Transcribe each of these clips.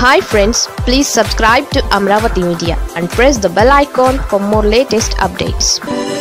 hi friends please subscribe to Amaravati media and press the bell icon for more latest updates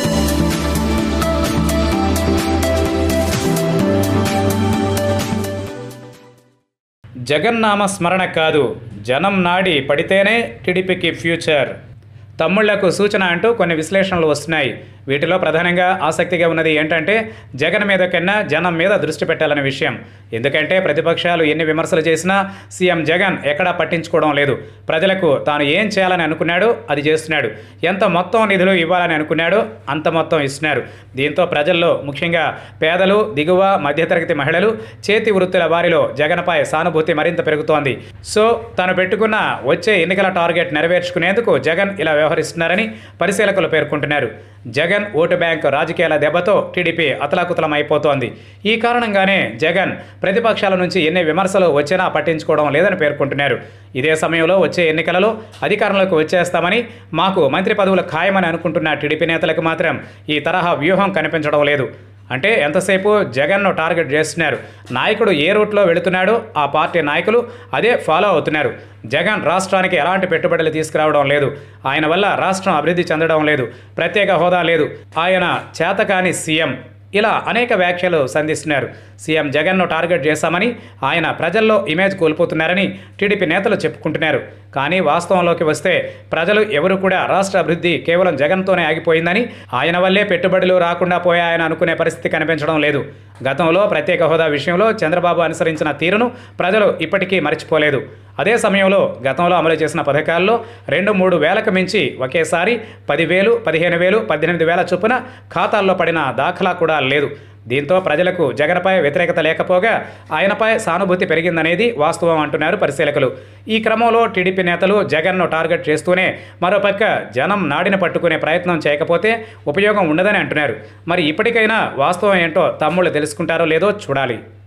జగన్నామ స్మరణ కాదు జనం నాడి పడితేనే టీడీపీకి ఫ్యూచర్ తమ్ముళ్లకు సూచన అంటూ కొన్ని విశ్లేషణలు వస్తున్నాయి వీటిలో ప్రధానంగా ఆసక్తిగా ఉన్నది ఏంటంటే జగన్ మీద కన్నా జనం మీద దృష్టి పెట్టాలనే విషయం ఎందుకంటే ప్రతిపక్షాలు ఎన్ని విమర్శలు చేసినా సీఎం జగన్ ఎక్కడా పట్టించుకోవడం లేదు ప్రజలకు తాను ఏం చేయాలని అనుకున్నాడో అది చేస్తున్నాడు ఎంత మొత్తం నిధులు ఇవ్వాలని అనుకున్నాడో అంత మొత్తం ఇస్తున్నారు దీంతో ప్రజల్లో ముఖ్యంగా పేదలు దిగువ మధ్యతరగతి మహిళలు చేతి వృత్తుల వారిలో జగన్పై సానుభూతి మరింత పెరుగుతోంది సో తాను పెట్టుకున్న వచ్చే ఎన్నికల టార్గెట్ నెరవేర్చుకునేందుకు జగన్ ఇలా వ్యవహరిస్తున్నారని పరిశీలకులు పేర్కొంటున్నారు జగన్ ఓటు బ్యాంక్ రాజకీయాల దెబ్బతో టీడీపీ అతలాకుతలం అయిపోతోంది ఈ కారణంగానే జగన్ ప్రతిపక్షాల నుంచి ఎన్ని విమర్శలు వచ్చినా పట్టించుకోవడం లేదని పేర్కొంటున్నారు ఇదే సమయంలో వచ్చే ఎన్నికలలో అధికారంలోకి వచ్చేస్తామని మాకు మంత్రి పదవులు ఖాయమని అనుకుంటున్న టీడీపీ నేతలకు మాత్రం ఈ తరహా వ్యూహం కనిపించడం లేదు అంటే ఎంతసేపు జగన్ను టార్గెట్ చేస్తున్నారు నాయకుడు ఏ రూట్లో వెళుతున్నాడో ఆ పార్టీ నాయకులు అదే ఫాలో అవుతున్నారు జగన్ రాష్ట్రానికి ఎలాంటి పెట్టుబడులు తీసుకురావడం లేదు ఆయన వల్ల రాష్ట్రం అభివృద్ధి చెందడం లేదు ప్రత్యేక హోదా లేదు ఆయన చేతకాని సీఎం ఇలా అనేక వ్యాఖ్యలు సంధిస్తున్నారు సీఎం జగన్ను టార్గెట్ చేశామని ఆయన ప్రజల్లో ఇమేజ్ కోల్పోతున్నారని టీడీపీ నేతలు చెప్పుకుంటున్నారు కానీ వాస్తవంలోకి వస్తే ప్రజలు ఎవరు కూడా రాష్ట్ర అభివృద్ధి కేవలం జగన్తోనే ఆగిపోయిందని ఆయన వల్లే పెట్టుబడులు రాకుండా పోయాయని అనుకునే పరిస్థితి కనిపించడం లేదు గతంలో ప్రత్యేక హోదా విషయంలో చంద్రబాబు అనుసరించిన తీరును ప్రజలు ఇప్పటికీ మర్చిపోలేదు అదే సమయంలో గతంలో అమలు చేసిన పథకాల్లో రెండు మూడు వేలకు మించి ఒకేసారి పదివేలు పదిహేను వేలు పద్దెనిమిది వేల చొప్పున ఖాతాల్లో పడిన దాఖలా కూడా లేదు దీంతో ప్రజలకు జగన్పై వ్యతిరేకత లేకపోగా ఆయనపై సానుభూతి పెరిగిందనేది వాస్తవం అంటున్నారు పరిశీలకులు ఈ క్రమంలో టీడీపీ నేతలు జగన్ను టార్గెట్ చేస్తూనే మరోపక్క జనం నాడిని పట్టుకునే ప్రయత్నం చేయకపోతే ఉపయోగం ఉండదని అంటున్నారు మరి ఇప్పటికైనా వాస్తవం ఏంటో తమ్ముళ్ళు తెలుసుకుంటారో లేదో చూడాలి